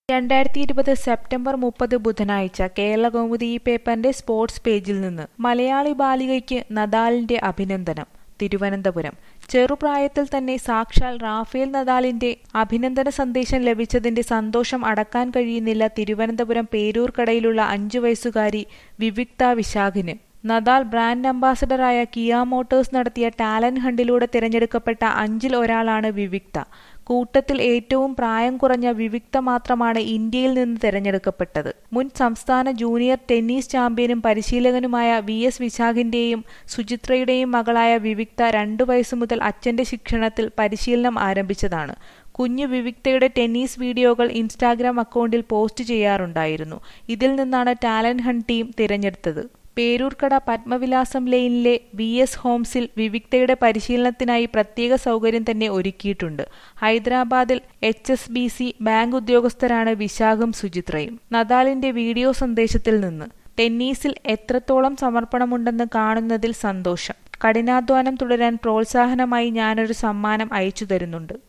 രണ്ടായിരത്തി ഇരുപത് സെപ്റ്റംബർ മുപ്പത് ബുധനാഴ്ച കേരളകൗമുദി ഈ പേപ്പറിന്റെ സ്പോർട്സ് പേജിൽ നിന്ന് മലയാളി ബാലികയ്ക്ക് നദാലിന്റെ അഭിനന്ദനം തിരുവനന്തപുരം ചെറുപ്രായത്തിൽ തന്നെ സാക്ഷാൽ റാഫേൽ നദാലിന്റെ അഭിനന്ദന സന്ദേശം ലഭിച്ചതിന്റെ സന്തോഷം അടക്കാൻ കഴിയുന്നില്ല തിരുവനന്തപുരം പേരൂർക്കടയിലുള്ള അഞ്ചു വയസ്സുകാരി വിവിക്ത വിശാഖിന് നദാൽ ബ്രാൻഡ് അംബാസഡറായ കിയ മോട്ടോഴ്സ് നടത്തിയ ടാലന്റ് ഹണ്ടിലൂടെ തിരഞ്ഞെടുക്കപ്പെട്ട അഞ്ചിൽ ഒരാളാണ് വിവിക്ത കൂട്ടത്തിൽ ഏറ്റവും പ്രായം കുറഞ്ഞ വിവിക്ത മാത്രമാണ് ഇന്ത്യയിൽ നിന്ന് തിരഞ്ഞെടുക്കപ്പെട്ടത് മുൻ സംസ്ഥാന ജൂനിയർ ടെന്നീസ് ചാമ്പ്യനും പരിശീലകനുമായ വി എസ് വിശാഖിന്റെയും സുചിത്രയുടെയും മകളായ വിവിക്ത രണ്ടു വയസ്സു മുതൽ അച്ഛന്റെ ശിക്ഷണത്തിൽ പരിശീലനം ആരംഭിച്ചതാണ് കുഞ്ഞു വിവിക്തയുടെ ടെന്നീസ് വീഡിയോകൾ ഇൻസ്റ്റാഗ്രാം അക്കൗണ്ടിൽ പോസ്റ്റ് ചെയ്യാറുണ്ടായിരുന്നു ഇതിൽ നിന്നാണ് ടാലന്റ് ഹണ്ട് ടീം തിരഞ്ഞെടുത്തത് പേരൂർക്കട പത്മവിലാസം ലെയിനിലെ വി എസ് ഹോംസിൽ വിവിക്തയുടെ പരിശീലനത്തിനായി പ്രത്യേക സൗകര്യം തന്നെ ഒരുക്കിയിട്ടുണ്ട് ഹൈദരാബാദിൽ H S B C bank ഉദ്യോഗസ്ഥരാണ് വിശാഖും സുചിത്രയും നദാലിന്റെ വീഡിയോ സന്ദേശത്തിൽ നിന്ന് ടെന്നീസിൽ എത്രത്തോളം സമർപ്പണമുണ്ടെന്ന് കാണുന്നതിൽ സന്തോഷം കഠിനാധ്വാനം തുടരാൻ പ്രോത്സാഹനമായി ഞാനൊരു സമ്മാനം അയച്ചു തരുന്നുണ്ട്